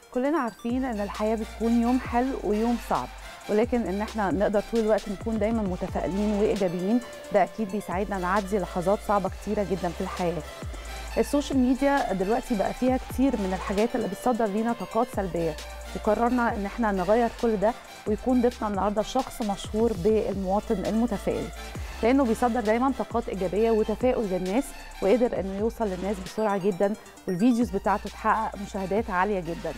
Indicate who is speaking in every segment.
Speaker 1: كلنا عارفين ان الحياه بتكون يوم حلو ويوم صعب ولكن ان احنا نقدر طول الوقت نكون دايما متفائلين وايجابيين ده اكيد بيساعدنا نعدي لحظات صعبه كتيره جدا في الحياه السوشيال ميديا دلوقتي بقى فيها كتير من الحاجات اللي بتصدر لينا طاقات سلبيه وقررنا ان احنا نغير كل ده ويكون ضيفنا النهارده شخص مشهور بالمواطن المتفائل لانه بيصدر دايما طاقات ايجابيه وتفاؤل للناس وقدر انه يوصل للناس بسرعه جدا والفيديوز بتاعته تحقق مشاهدات عاليه جدا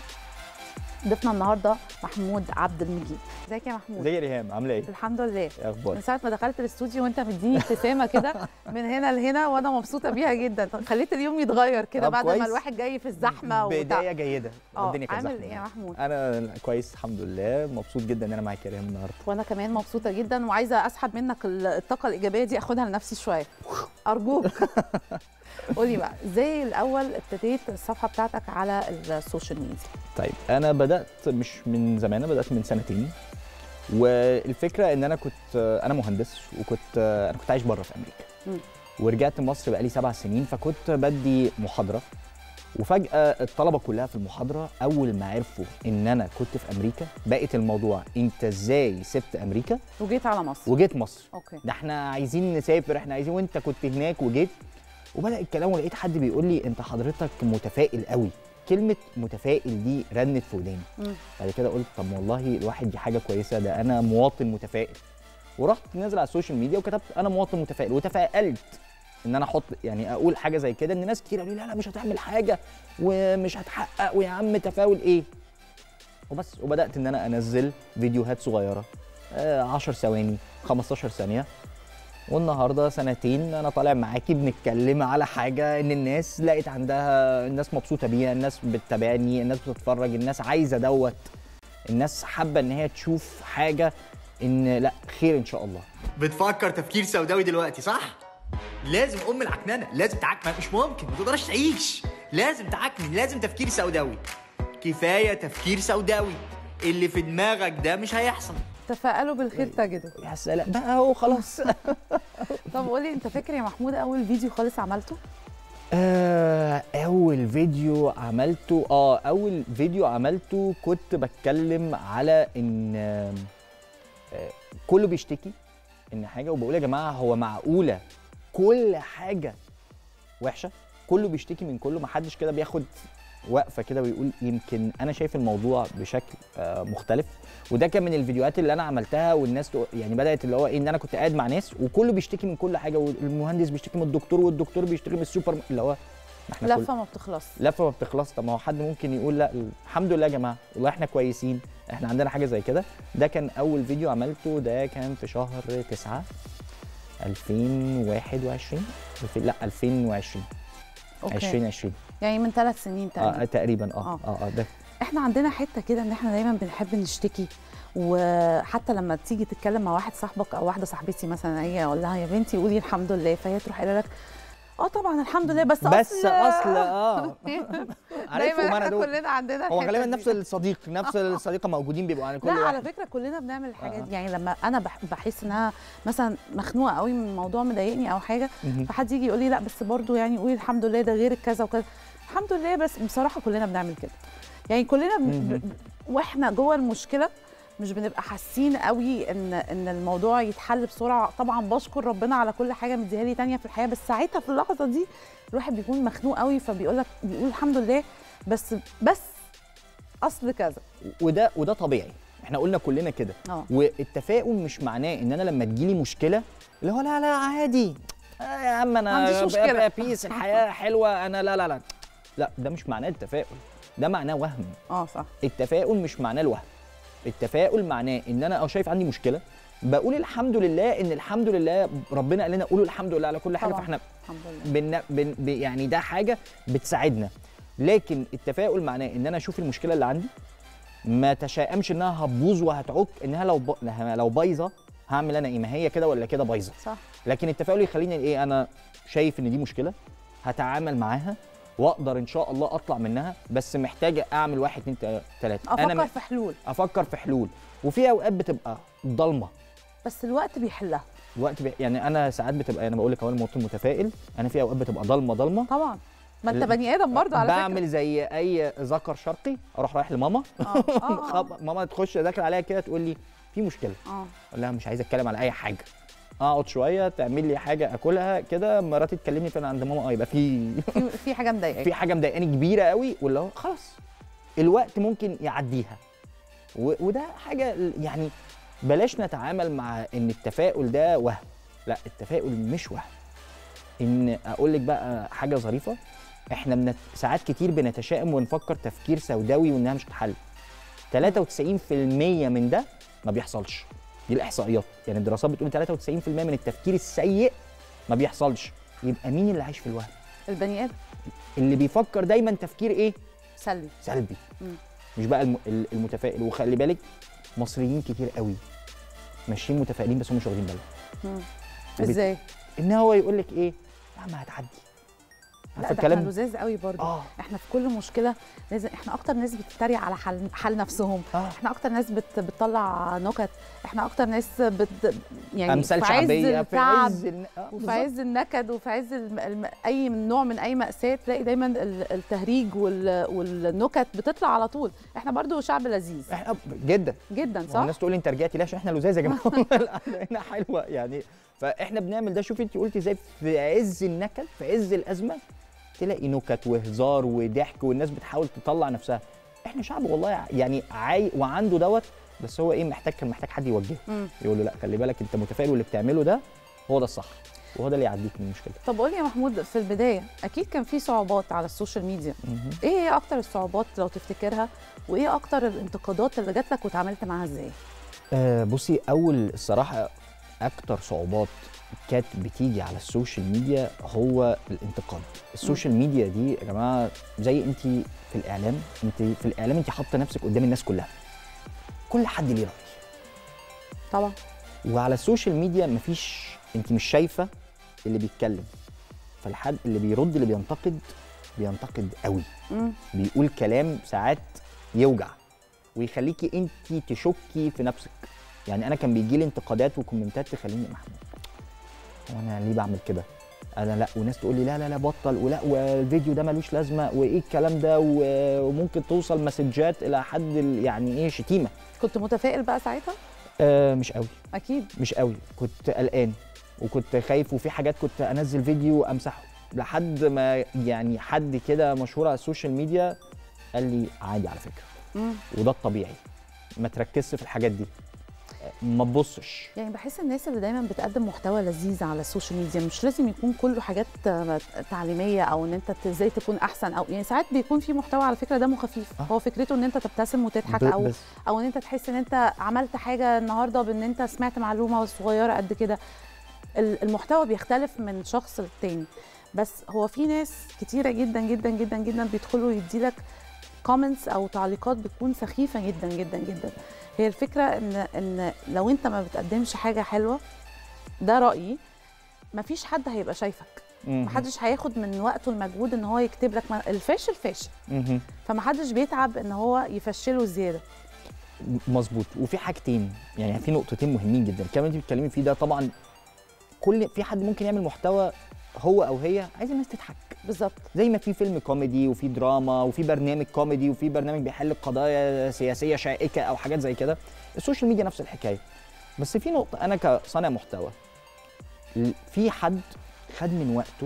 Speaker 1: ضيفنا النهارده محمود عبد المجيد ازيك يا محمود
Speaker 2: ازيك يا ريهام عامله ايه؟
Speaker 1: الحمد لله
Speaker 2: ايه اخبارك؟
Speaker 1: من ساعه ما دخلت الاستوديو وانت مديني ابتسامه كده من هنا لهنا وانا مبسوطه بيها جدا خليت اليوم يتغير كده
Speaker 2: طب
Speaker 1: بعد ما
Speaker 2: كويس.
Speaker 1: الواحد جاي في الزحمه وبتاع.
Speaker 2: بدايه جيده
Speaker 1: اه
Speaker 2: الدنيا كانت
Speaker 1: عامل
Speaker 2: زحمه
Speaker 1: ايه يا محمود
Speaker 2: انا كويس الحمد لله مبسوط جدا ان انا معاك يا ريهام النهارده
Speaker 1: وانا كمان مبسوطه جدا وعايزه اسحب منك ال- الطاقه الايجابيه دي اخدها لنفسي شويه ارجوك قولي بقى ازاي الاول ابتديت الصفحه بتاعتك على السوشيال ميديا
Speaker 2: طيب انا بدات مش من زمان أنا بدات من سنتين والفكره ان انا كنت انا مهندس وكنت انا كنت عايش بره في امريكا
Speaker 1: مم.
Speaker 2: ورجعت مصر بقالي سبع سنين فكنت بدي محاضره وفجاه الطلبه كلها في المحاضره اول ما عرفوا ان انا كنت في امريكا بقت الموضوع انت ازاي سبت امريكا
Speaker 1: وجيت على مصر
Speaker 2: وجيت مصر
Speaker 1: اوكي
Speaker 2: ده احنا عايزين نسافر احنا عايزين وانت كنت هناك وجيت وبدا الكلام ولقيت حد بيقول لي انت حضرتك متفائل قوي كلمه متفائل دي رنت في وداني
Speaker 1: مم.
Speaker 2: بعد كده قلت طب والله الواحد دي حاجه كويسه ده انا مواطن متفائل ورحت نازل على السوشيال ميديا وكتبت انا مواطن متفائل وتفائلت ان انا احط يعني اقول حاجه زي كده ان ناس كتير قالوا لي لا لا مش هتعمل حاجه ومش هتحقق ويا عم تفاؤل ايه وبس وبدات ان انا انزل فيديوهات صغيره آه، 10 ثواني 15 ثانيه والنهارده سنتين انا طالع معاكي بنتكلم على حاجه ان الناس لقيت عندها الناس مبسوطه بيها الناس بتتابعني الناس بتتفرج الناس عايزه دوت الناس حابه ان هي تشوف حاجه ان لا خير ان شاء الله
Speaker 3: بتفكر تفكير سوداوي دلوقتي صح؟ لازم ام العكننه لازم تعكنن مش ممكن ما تقدرش تعيش لازم تعكنن لازم تفكير سوداوي كفايه تفكير سوداوي اللي في دماغك ده مش هيحصل
Speaker 1: تفائلوا بالخير تجدوا
Speaker 2: يا سلام بقى اهو خلاص
Speaker 1: طب قولي انت فاكر يا محمود اول فيديو خالص عملته
Speaker 2: آه، اول فيديو عملته اه اول فيديو عملته كنت بتكلم على ان آه، آه، كله بيشتكي ان حاجه وبقول يا جماعه هو معقوله كل حاجه وحشه كله بيشتكي من كله محدش كده بياخد وقفه كده ويقول يمكن انا شايف الموضوع بشكل آه، مختلف وده كان من الفيديوهات اللي انا عملتها والناس تق- يعني بدات اللي هو ايه ان انا كنت قاعد مع ناس وكله بيشتكي من كل حاجه والمهندس بيشتكي من الدكتور والدكتور بيشتكي من السوبر اللي هو ما احنا كل-
Speaker 1: لفه ما بتخلص
Speaker 2: لفه ما بتخلص طب ما هو حد ممكن يقول لا الحمد لله يا جماعه والله احنا كويسين احنا عندنا حاجه زي كده ده كان اول فيديو عملته ده كان في شهر 9 2021 الف- لا 2020
Speaker 1: اوكي
Speaker 2: 2020
Speaker 1: يعني من ثلاث سنين تقريبا
Speaker 2: اه تقريبا
Speaker 1: آه.
Speaker 2: اه اه اه ده
Speaker 1: احنا عندنا حته كده ان احنا دايما بنحب نشتكي وحتى لما تيجي تتكلم مع واحد صاحبك او واحده صاحبتي مثلا هي اقول لها يا بنتي قولي الحمد لله فهي تروح قايله لك اه طبعا الحمد لله بس
Speaker 2: بس
Speaker 1: اصل
Speaker 2: اصل اه
Speaker 1: دايما
Speaker 2: عارفهم انا
Speaker 1: احنا
Speaker 2: دول
Speaker 1: كلنا عندنا
Speaker 2: هو
Speaker 1: الحتة
Speaker 2: غالبا
Speaker 1: دي.
Speaker 2: نفس الصديق نفس الصديقه موجودين بيبقوا على كل
Speaker 1: لا على
Speaker 2: واحد
Speaker 1: فكره كلنا بنعمل الحاجات
Speaker 2: آه.
Speaker 1: دي يعني لما انا بح- بحس انها مثلا مخنوقه قوي من موضوع مضايقني او حاجه
Speaker 2: مهم.
Speaker 1: فحد يجي يقول لي لا بس برضو يعني قولي الحمد لله ده غير كذا وكذا الحمد لله بس بصراحه كلنا بنعمل كده يعني كلنا ب...
Speaker 2: مهم.
Speaker 1: ب... واحنا جوه المشكله مش بنبقى حاسين قوي ان ان الموضوع يتحل بسرعه طبعا بشكر ربنا على كل حاجه مديها لي تانية في الحياه بس ساعتها في اللحظه دي الواحد بيكون مخنوق قوي فبيقول لك بيقول الحمد لله بس بس اصل كذا
Speaker 2: وده وده طبيعي احنا قلنا كلنا كده
Speaker 1: اه
Speaker 2: والتفاؤل مش معناه ان انا لما تجيلي مشكله اللي هو لا لا عادي آه يا عم انا
Speaker 1: ما عنديش مشكلة.
Speaker 2: بقى بيس الحياه حلوه انا لا لا لا لا ده مش معناه التفاؤل ده معناه وهم
Speaker 1: اه صح
Speaker 2: التفاؤل مش معناه الوهم التفاؤل معناه ان انا اه شايف عندي مشكله بقول الحمد لله ان الحمد لله ربنا قال لنا قولوا الحمد لله على كل حاجه
Speaker 1: طبعاً.
Speaker 2: فاحنا
Speaker 1: الحمد لله
Speaker 2: بن بن ب- يعني ده حاجه بتساعدنا لكن التفاؤل معناه ان انا اشوف المشكله اللي عندي ما تشائمش انها هتبوظ وهتعك انها لو ب... لو بايظه هعمل انا ايه ما هي كده ولا كده بايظه
Speaker 1: صح
Speaker 2: لكن التفاؤل يخليني ايه انا شايف ان دي مشكله هتعامل معاها واقدر ان شاء الله اطلع منها بس محتاجه اعمل واحد اتنين تلاته
Speaker 1: افكر
Speaker 2: انا
Speaker 1: في حلول
Speaker 2: افكر في حلول وفي اوقات بتبقى ضلمه
Speaker 1: بس الوقت بيحلها
Speaker 2: الوقت بي... يعني انا ساعات بتبقى انا بقول لك اهو المواطن متفائل انا في اوقات بتبقى ضلمه ضلمه
Speaker 1: طبعا ما انت بني ادم برضه على
Speaker 2: بعمل زي اي ذكر شرقي اروح رايح لماما
Speaker 1: فكره اه اه, آه.
Speaker 2: خب- ماما تخش داخل عليا كده تقول لي في مشكله
Speaker 1: آه.
Speaker 2: اقول لها مش عايز اتكلم على اي حاجه اقعد شويه تعمل لي حاجه اكلها كده مراتي تكلمني فين عند ماما اه يبقى في
Speaker 1: في في حاجه مضايقاك
Speaker 2: في حاجه مضايقاني كبيره قوي واللي هو خلاص الوقت ممكن يعديها و- وده حاجه ال- يعني بلاش نتعامل مع ان التفاؤل ده وهم لا التفاؤل مش وهم ان اقول لك بقى حاجه ظريفه احنا بنت... ساعات كتير بنتشائم ونفكر تفكير سوداوي وانها مش هتحل 93% من ده ما بيحصلش دي الاحصائيات يعني الدراسات بتقول 93% من التفكير السيء ما بيحصلش يبقى مين اللي عايش في الوهم
Speaker 1: البني ادم
Speaker 2: اللي بيفكر دايما تفكير ايه
Speaker 1: سلبي
Speaker 2: سلبي
Speaker 1: مم.
Speaker 2: مش بقى الم... ال- المتفائل وخلي بالك مصريين كتير قوي ماشيين متفائلين بس هم مش واخدين بالهم
Speaker 1: مم.
Speaker 2: وبت-
Speaker 1: ازاي؟
Speaker 2: ان هو يقول لك ايه يا عم هتعدي
Speaker 1: لا
Speaker 2: عارفه
Speaker 1: ده احنا
Speaker 2: الكلام
Speaker 1: لزاز قوي برضه
Speaker 2: اه
Speaker 1: احنا في كل مشكله لازم احنا اكتر ناس بتتريق على حال حال نفسهم
Speaker 2: اه
Speaker 1: احنا اكتر ناس بت... بتطلع نكت احنا اكتر ناس بت... يعني
Speaker 2: امثال
Speaker 1: في عز
Speaker 2: شعبيه في
Speaker 1: التعب
Speaker 2: عز الن- آه،
Speaker 1: وفي
Speaker 2: بالظبط.
Speaker 1: عز النكد وفي عز الم... الم... اي من نوع من اي ماساه تلاقي دايما ال- التهريج وال... والنكت بتطلع على طول احنا برضو شعب لذيذ
Speaker 2: احنا جدا
Speaker 1: جدا
Speaker 2: صح؟
Speaker 1: صح
Speaker 2: الناس تقول لي انت رجعتي ليه عشان احنا لزاز يا جماعه القعده هنا حلوه يعني فاحنا بنعمل ده شوفي انت قلتي ازاي في عز النكد في عز الازمه تلاقي نكت وهزار وضحك والناس بتحاول تطلع نفسها احنا شعب والله يعني عاي وعنده دوت بس هو ايه محتاج كان محتاج حد يوجهه
Speaker 1: مم.
Speaker 2: يقول له لا خلي بالك انت متفائل واللي بتعمله ده هو ده الصح وهو ده اللي يعديك من المشكله
Speaker 1: طب قول لي يا محمود في البدايه اكيد كان في صعوبات على السوشيال ميديا
Speaker 2: مهم.
Speaker 1: ايه هي اكتر الصعوبات لو تفتكرها وايه اكتر الانتقادات اللي جات لك وتعاملت معاها ازاي
Speaker 2: آه بصي اول الصراحه اكتر صعوبات كانت بتيجي على السوشيال ميديا هو الانتقاد السوشيال ميديا دي يا جماعه زي انت في الاعلام انت في الاعلام انت حاطه نفسك قدام الناس كلها كل حد ليه راي
Speaker 1: طبعا
Speaker 2: وعلى السوشيال ميديا مفيش انت مش شايفه اللي بيتكلم فالحد اللي بيرد اللي بينتقد بينتقد قوي
Speaker 1: مم.
Speaker 2: بيقول كلام ساعات يوجع ويخليكي انت تشكي في نفسك يعني انا كان بيجي لي انتقادات وكومنتات تخليني محمود هو انا ليه بعمل كده انا لا وناس تقول لي لا لا لا بطل ولا والفيديو ده ملوش لازمه وايه الكلام ده و- وممكن توصل مسجات الى حد ال- يعني ايه شتيمه
Speaker 1: كنت متفائل بقى ساعتها
Speaker 2: آه مش قوي
Speaker 1: اكيد
Speaker 2: مش قوي كنت قلقان وكنت خايف وفي حاجات كنت انزل فيديو امسحه لحد ما يعني حد كده مشهور على السوشيال ميديا قال لي عادي على فكره
Speaker 1: مم.
Speaker 2: وده الطبيعي ما تركزش في الحاجات دي ما تبصش
Speaker 1: يعني بحس الناس اللي دايما بتقدم محتوى لذيذ على السوشيال ميديا مش لازم يكون كله حاجات آه، تعليميه او ان انت ازاي تكون احسن او يعني ساعات بيكون في محتوى على فكره دمه خفيف
Speaker 2: آه.
Speaker 1: هو فكرته ان انت تبتسم وتضحك
Speaker 2: ب-
Speaker 1: او
Speaker 2: بس
Speaker 1: او ان انت تحس ان انت عملت حاجه النهارده بان انت سمعت معلومه صغيره قد كده ال- المحتوى بيختلف من شخص للتاني بس هو في ناس كتيره جدا جدا جدا جدا بيدخلوا يديلك كومنتس او تعليقات بتكون سخيفه جدا جدا جدا هي الفكره ان ان لو انت ما بتقدمش حاجه حلوه ده رايي مفيش حد هيبقى شايفك
Speaker 2: مهم.
Speaker 1: محدش هياخد من وقته المجهود ان هو يكتب لك ما- الفاشل فاشل
Speaker 2: مهم.
Speaker 1: فمحدش بيتعب ان هو يفشله زياده
Speaker 2: مظبوط وفي حاجتين يعني في نقطتين مهمين جدا الكلام اللي انت بتتكلمي فيه ده طبعا كل في حد ممكن يعمل محتوى هو او هي عايز الناس تضحك
Speaker 1: بالظبط
Speaker 2: زي ما في فيلم كوميدي وفي دراما وفي برنامج كوميدي وفي برنامج بيحل قضايا سياسيه شائكه او حاجات زي كده السوشيال ميديا نفس الحكايه بس في نقطه انا كصانع محتوى ال- في حد خد من وقته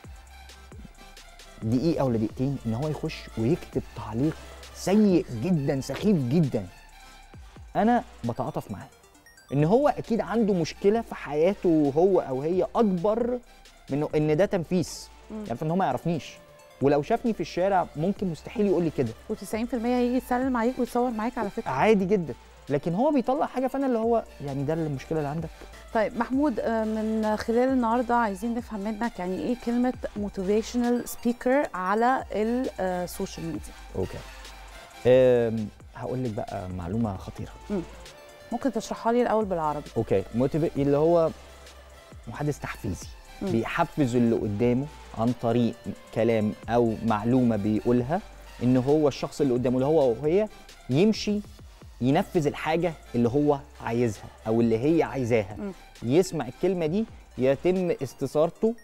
Speaker 2: دقيقه ولا دقيقتين ان هو يخش ويكتب تعليق سيء جدا سخيف جدا انا بتعاطف معاه ان هو اكيد عنده مشكله في حياته هو او هي اكبر من ان ده تنفيس
Speaker 1: مم.
Speaker 2: يعني ان هو ما يعرفنيش ولو شافني في الشارع ممكن مستحيل يقول لي كده
Speaker 1: و90% هيجي يتسلم عليك ويتصور معاك على فكره
Speaker 2: عادي جدا لكن هو بيطلع حاجه فانا اللي هو يعني ده المشكله اللي عندك
Speaker 1: طيب محمود آه، من خلال النهارده عايزين نفهم منك يعني ايه كلمه موتيفيشنال سبيكر على السوشيال ميديا
Speaker 2: اوكي أم هقول لك بقى معلومه خطيره
Speaker 1: ممكن تشرحها لي الاول بالعربي
Speaker 2: اوكي موتيف اللي هو محدث تحفيزي
Speaker 1: مم.
Speaker 2: بيحفز اللي قدامه عن طريق كلام او معلومه بيقولها ان هو الشخص اللي قدامه اللي هو او هي يمشي ينفذ الحاجه اللي هو عايزها او اللي هي عايزاها
Speaker 1: مم.
Speaker 2: يسمع الكلمه دي يتم استثارته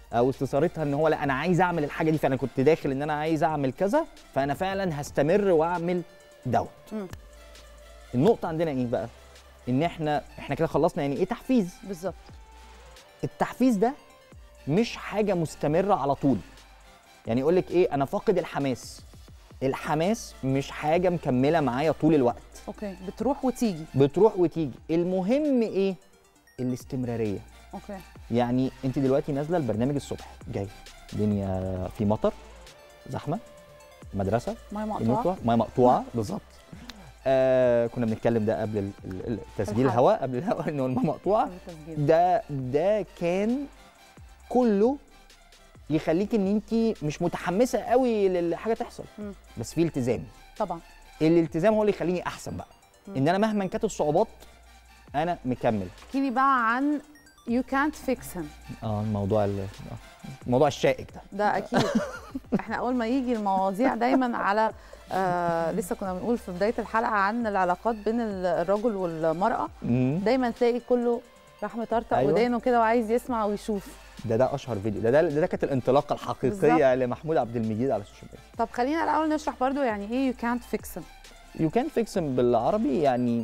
Speaker 2: او استثارتها ان هو لا انا عايز اعمل الحاجه دي فعلا كنت داخل ان انا عايز اعمل كذا فانا فعلا هستمر واعمل دوت
Speaker 1: مم.
Speaker 2: النقطه عندنا ايه بقى ان احنا احنا كده خلصنا يعني ايه تحفيز
Speaker 1: بالظبط
Speaker 2: التحفيز ده مش حاجه مستمره على طول يعني يقول لك ايه انا فاقد الحماس الحماس مش حاجه مكمله معايا طول الوقت
Speaker 1: اوكي بتروح وتيجي
Speaker 2: بتروح وتيجي المهم ايه الاستمراريه
Speaker 1: اوكي
Speaker 2: يعني انت دلوقتي نازله البرنامج الصبح جاي الدنيا في مطر زحمه مدرسه
Speaker 1: ميه
Speaker 2: المطوع
Speaker 1: مقطوعه
Speaker 2: ميه مقطوعه بالظبط آه كنا بنتكلم ده قبل ال- ال- ال- تسجيل
Speaker 1: الحلقة.
Speaker 2: الهواء قبل الهواء انه الميه مقطوعه
Speaker 1: التسجيل.
Speaker 2: ده ده كان كله يخليك ان انت مش متحمسه قوي للحاجه تحصل
Speaker 1: مم.
Speaker 2: بس في التزام
Speaker 1: طبعا
Speaker 2: الالتزام هو اللي يخليني احسن بقى
Speaker 1: مم.
Speaker 2: ان انا مهما كانت الصعوبات انا مكمل
Speaker 1: احكي لي بقى عن يو كانت فيكس him
Speaker 2: اه الموضوع ال- آه، الموضوع الشائك ده
Speaker 1: ده اكيد احنا اول ما يجي المواضيع دايما على آه لسه كنا بنقول في بدايه الحلقه عن العلاقات بين ال- الرجل والمراه
Speaker 2: مم.
Speaker 1: دايما تلاقي كله راح مطرطق
Speaker 2: أيوة.
Speaker 1: ودانه كده وعايز يسمع ويشوف
Speaker 2: ده ده اشهر فيديو ده ده, ده, ده كانت الانطلاقه الحقيقيه لمحمود عبد المجيد على السوشيال ميديا
Speaker 1: طب خلينا الاول نشرح برضو يعني ايه يو كانت فيكس him
Speaker 2: يو كان فيكس بالعربي يعني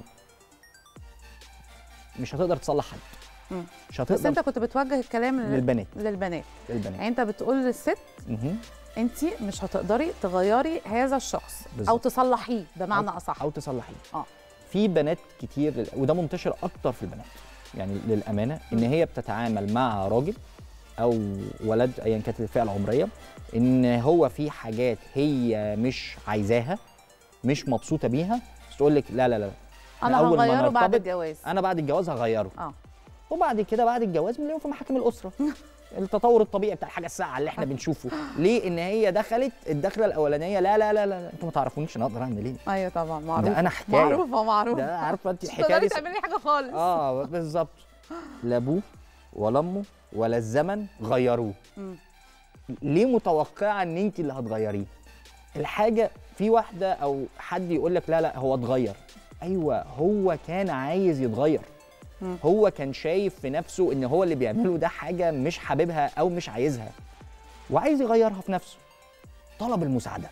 Speaker 2: مش هتقدر تصلح حد
Speaker 1: مم.
Speaker 2: مش
Speaker 1: بس انت
Speaker 2: هتقدر
Speaker 1: كنت بتوجه الكلام لل-
Speaker 2: للبنات
Speaker 1: للبنات
Speaker 2: للبنات
Speaker 1: يعني انت بتقول للست
Speaker 2: مهم.
Speaker 1: انت مش هتقدري تغيري هذا الشخص او
Speaker 2: بالظبط.
Speaker 1: تصلحيه بمعنى
Speaker 2: أو-
Speaker 1: اصح
Speaker 2: او تصلحيه
Speaker 1: اه
Speaker 2: في بنات كتير لل- وده منتشر اكتر في البنات يعني للامانه ان
Speaker 1: مم.
Speaker 2: هي بتتعامل مع راجل او ولد ايا كانت الفئه العمريه ان هو في حاجات هي مش عايزاها مش مبسوطه بيها بس تقول لك لا لا لا
Speaker 1: انا
Speaker 2: أول ما
Speaker 1: هغيره بعد
Speaker 2: نرتبط
Speaker 1: الجواز
Speaker 2: انا بعد الجواز هغيره
Speaker 1: اه
Speaker 2: وبعد كده بعد الجواز بنلاقيهم في محاكم الاسره التطور الطبيعي بتاع الحاجه الساعه اللي احنا بنشوفه ليه ان هي دخلت الدخله الاولانيه لا لا لا لا, لا. انتوا ما تعرفونيش انا اقدر اعمل ايه
Speaker 1: ايوه طبعا معروف
Speaker 2: ده انا حكايه
Speaker 1: معروفه معروفه
Speaker 2: ده عارفه انت
Speaker 1: مش
Speaker 2: الحكايه
Speaker 1: تقدري
Speaker 2: دي س-
Speaker 1: تعملي حاجه خالص
Speaker 2: اه بالظبط لا ابوه ولا امه ولا الزمن غيروه
Speaker 1: مم.
Speaker 2: ليه متوقعه ان انت اللي هتغيريه الحاجه في واحده او حد يقول لك لا لا هو اتغير ايوه هو كان عايز يتغير
Speaker 1: مم.
Speaker 2: هو كان شايف في نفسه ان هو اللي بيعمله ده حاجه مش حاببها او مش عايزها وعايز يغيرها في نفسه طلب المساعده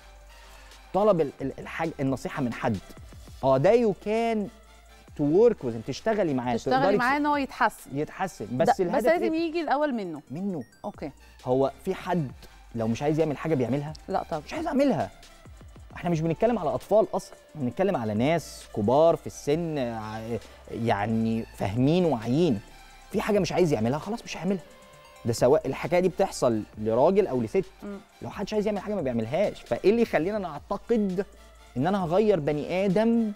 Speaker 2: طلب ال- ال- الحاجه النصيحه من حد اه ده يو كان تو ورك وذ تشتغلي معاه
Speaker 1: تشتغلي
Speaker 2: تقدري
Speaker 1: معاه ان هو يتحسن
Speaker 2: يتحسن
Speaker 1: بس
Speaker 2: بس
Speaker 1: بس
Speaker 2: الهدف
Speaker 1: لازم
Speaker 2: إيه؟
Speaker 1: يجي الاول منه
Speaker 2: منه
Speaker 1: اوكي
Speaker 2: هو في حد لو مش عايز يعمل حاجه بيعملها
Speaker 1: لا طب
Speaker 2: مش عايز اعملها احنا مش بنتكلم على اطفال اصلا احنا بنتكلم على ناس كبار في السن ع- يعني فاهمين واعيين في حاجه مش عايز يعملها خلاص مش هيعملها ده سواء الحكايه دي بتحصل لراجل او لست
Speaker 1: مم.
Speaker 2: لو حدش عايز يعمل حاجه ما بيعملهاش فايه اللي يخلينا نعتقد ان انا هغير بني ادم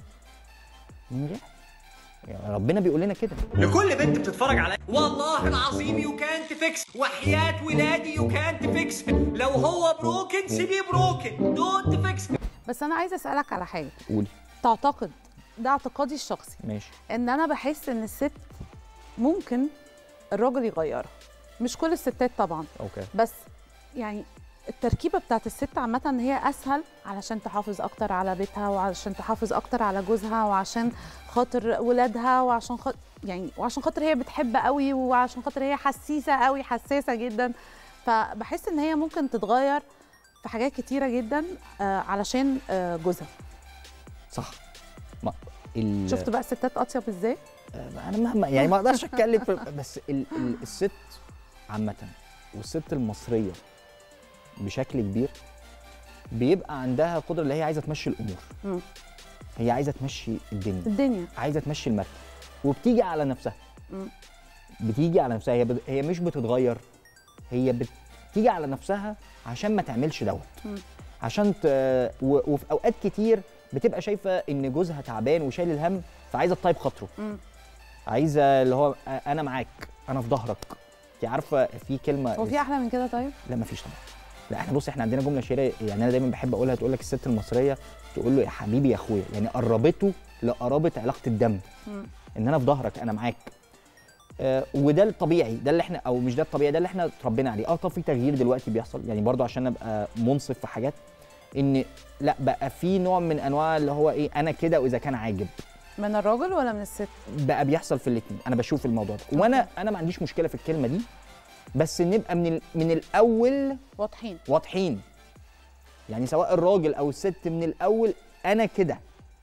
Speaker 2: من غير يعني ربنا بيقول لنا كده
Speaker 3: لكل بنت بتتفرج عليا والله العظيم يو كانت فيكس وحياة ولادي يو كانت فيكس لو هو بروكن سيبيه بروكن دونت فيكس
Speaker 1: بس انا عايزه اسالك على حاجه
Speaker 2: قولي
Speaker 1: تعتقد ده اعتقادي الشخصي
Speaker 2: ماشي
Speaker 1: ان انا بحس ان الست ممكن الراجل يغيرها مش كل الستات طبعا
Speaker 2: اوكي
Speaker 1: بس يعني التركيبه بتاعت الست عامه ان هي اسهل علشان تحافظ اكتر على بيتها وعشان تحافظ اكتر على جوزها وعشان خاطر ولادها وعشان خاطر يعني وعشان خاطر هي بتحب قوي وعشان خاطر هي حسيسه قوي حساسه جدا فبحس ان هي ممكن تتغير في حاجات كتيره جدا آه، علشان آه، جوزها
Speaker 2: صح ما ال...
Speaker 1: شفت بقى الستات اطيب ازاي
Speaker 2: انا مهما يعني ما اقدرش اتكلم في بس ال... ال... الست عامه والست المصريه بشكل كبير بيبقى عندها قدره اللي هي عايزه تمشي الامور
Speaker 1: مم.
Speaker 2: هي عايزه تمشي الدنيا
Speaker 1: الدنيا
Speaker 2: عايزه تمشي المركب وبتيجي على نفسها
Speaker 1: مم.
Speaker 2: بتيجي على نفسها هي بت... هي مش بتتغير هي بتيجي على نفسها عشان ما تعملش دوت
Speaker 1: مم.
Speaker 2: عشان ت... و... وفي اوقات كتير بتبقى شايفه ان جوزها تعبان وشايل الهم فعايزه تطيب خاطره
Speaker 1: مم.
Speaker 2: عايزه اللي هو انا معاك انا في ظهرك انت عارفه في كلمه
Speaker 1: هو في احلى من كده طيب
Speaker 2: لا مفيش طبعا لا احنا بص احنا عندنا جمله شهيره يعني انا دايما بحب اقولها تقول لك الست المصريه تقول له يا حبيبي يا اخويا يعني قربته لقرابه علاقه الدم
Speaker 1: مم.
Speaker 2: ان انا في ظهرك انا معاك آه وده الطبيعي ده اللي احنا او مش ده الطبيعي ده اللي احنا اتربينا عليه اه طب في تغيير دلوقتي بيحصل يعني برضو عشان ابقى منصف في حاجات ان لا بقى في نوع من انواع اللي هو ايه انا كده واذا كان عاجب
Speaker 1: من الراجل ولا من الست
Speaker 2: بقى بيحصل في الاثنين انا بشوف الموضوع ده وانا انا ما عنديش مشكله في الكلمه دي بس نبقى من ال- من الاول
Speaker 1: واضحين
Speaker 2: واضحين يعني سواء الراجل او الست من الاول انا كده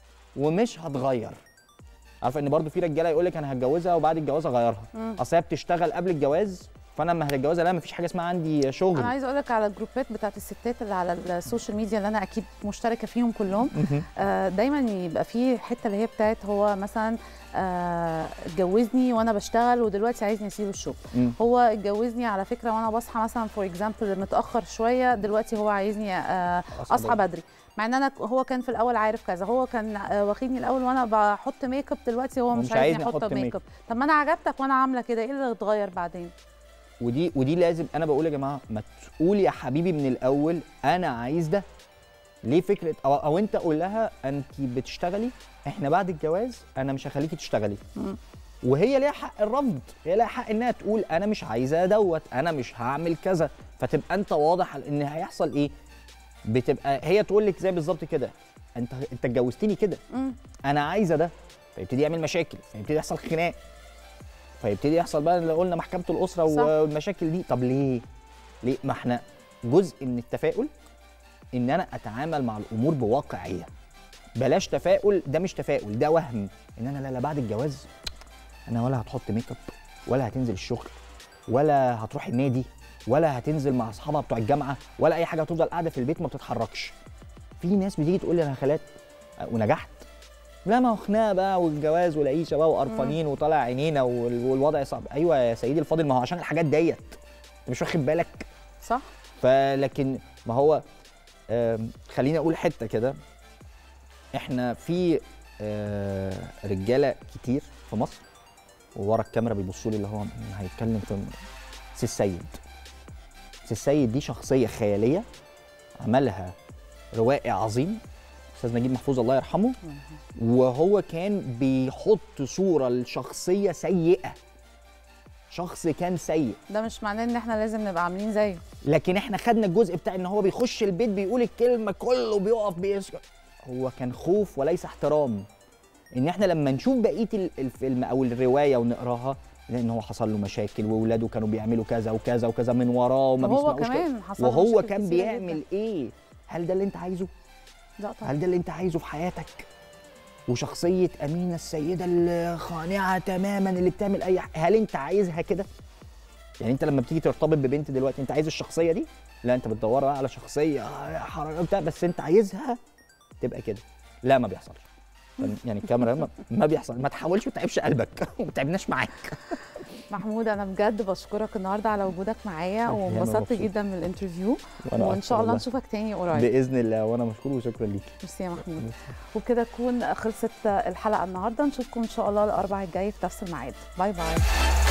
Speaker 2: ومش هتغير عارفه ان برضو في رجاله يقول لك انا هتجوزها وبعد الجواز اغيرها
Speaker 1: مم.
Speaker 2: اصل هي بتشتغل قبل الجواز فانا لما هتجوزها لا مفيش حاجه اسمها عندي شغل
Speaker 1: انا عايزه اقول لك على الجروبات بتاعت الستات اللي على السوشيال ميديا اللي انا اكيد مشتركه فيهم كلهم
Speaker 2: مهم.
Speaker 1: آه، دايما يبقى في حته اللي هي بتاعت هو مثلا آه، اتجوزني وانا بشتغل ودلوقتي عايزني اسيب الشغل
Speaker 2: مم.
Speaker 1: هو اتجوزني على فكره وانا بصحى مثلا فور اكزامبل متاخر شويه دلوقتي هو عايزني آه، اصحى بدري مع ان انا هو كان في الاول عارف كذا هو كان آه، واخدني الاول وانا بحط ميك اب دلوقتي هو
Speaker 2: هو
Speaker 1: مش,
Speaker 2: مش
Speaker 1: عايزني
Speaker 2: عايزني
Speaker 1: احط
Speaker 2: أحط
Speaker 1: ميك
Speaker 2: ميك
Speaker 1: اب طب ما انا عجبتك وانا عامله كده ايه اللي اتغير بعدين
Speaker 2: ودي ودي لازم انا بقول يا جماعه ما تقول يا حبيبي من الاول انا عايز ده ليه فكره او, أو انت قول لها انت بتشتغلي احنا بعد الجواز انا مش هخليكي تشتغلي
Speaker 1: مم.
Speaker 2: وهي ليها حق الرفض هي ليها حق انها تقول انا مش عايزه دوت انا مش هعمل كذا فتبقى انت واضح على ان هيحصل ايه بتبقى هي تقول لك زي بالظبط كده انت انت اتجوزتني كده
Speaker 1: مم.
Speaker 2: انا عايزه ده فيبتدي يعمل مشاكل فيبتدي يحصل خناق فيبتدي يحصل بقى اللي قلنا محكمه الاسره
Speaker 1: صح.
Speaker 2: والمشاكل دي طب ليه ليه ما احنا جزء من التفاؤل ان انا اتعامل مع الامور بواقعيه بلاش تفاؤل ده مش تفاؤل ده وهم ان انا لا لا بعد الجواز انا ولا هتحط ميك اب ولا هتنزل الشغل ولا هتروح النادي ولا هتنزل مع اصحابها بتوع الجامعه ولا اي حاجه هتفضل قاعده في البيت ما بتتحركش في ناس بتيجي تقول لي انا خالات ونجحت لا ما هو خناقه بقى والجواز والعيشه بقى وقرفانين وطالع عينينا وال- والوضع صعب ايوه يا سيدي الفاضل ما هو عشان الحاجات ديت انت مش واخد بالك
Speaker 1: صح
Speaker 2: فلكن ما هو آم، خليني اقول حته كده احنا في آه، رجاله كتير في مصر وورا الكاميرا بيبصوا لي اللي هو هيتكلم في سي السيد سي السيد دي شخصيه خياليه عملها روائي عظيم استاذ نجيب محفوظ الله يرحمه وهو كان بيحط صوره لشخصيه سيئه شخص كان سيء
Speaker 1: ده مش معناه ان احنا لازم نبقى عاملين زيه
Speaker 2: لكن احنا خدنا الجزء بتاع ان هو بيخش البيت بيقول الكلمه كله بيقف بيسكت هو كان خوف وليس احترام ان احنا لما نشوف بقيه ال- الفيلم او الروايه ونقراها لان هو حصل له مشاكل واولاده كانوا بيعملوا كذا وكذا وكذا من وراه وما
Speaker 1: وهو
Speaker 2: بيسمعوش
Speaker 1: كمان حصل له
Speaker 2: وهو
Speaker 1: مشاكل
Speaker 2: كان
Speaker 1: كتيرة
Speaker 2: بيعمل
Speaker 1: جداً.
Speaker 2: ايه هل ده اللي انت عايزه
Speaker 1: لا طبعا
Speaker 2: هل ده اللي انت عايزه في حياتك وشخصيه امينه السيده الخانعه تماما اللي بتعمل اي ح- هل انت عايزها كده يعني انت لما بتيجي ترتبط ببنت دلوقتي انت عايز الشخصيه دي لا انت بتدور بقى على شخصيه حركه بتاع بس انت عايزها تبقى كده لا ما بيحصلش يعني الكاميرا ما, ما بيحصل ما تحاولش ما تتعبش قلبك وما تعبناش معاك
Speaker 1: محمود انا بجد بشكرك النهارده على وجودك معايا
Speaker 2: أنا
Speaker 1: وانبسطت
Speaker 2: مبسوط.
Speaker 1: جدا من الانترفيو
Speaker 2: وأنا
Speaker 1: وان
Speaker 2: أكتر
Speaker 1: شاء الله
Speaker 2: والله.
Speaker 1: نشوفك تاني قريب
Speaker 2: باذن الله وانا مشكور وشكرا ليكي
Speaker 1: ميرسي يا محمود وبكده تكون خلصت الحلقه النهارده نشوفكم ان شاء الله الاربع الجاي في نفس الميعاد باي باي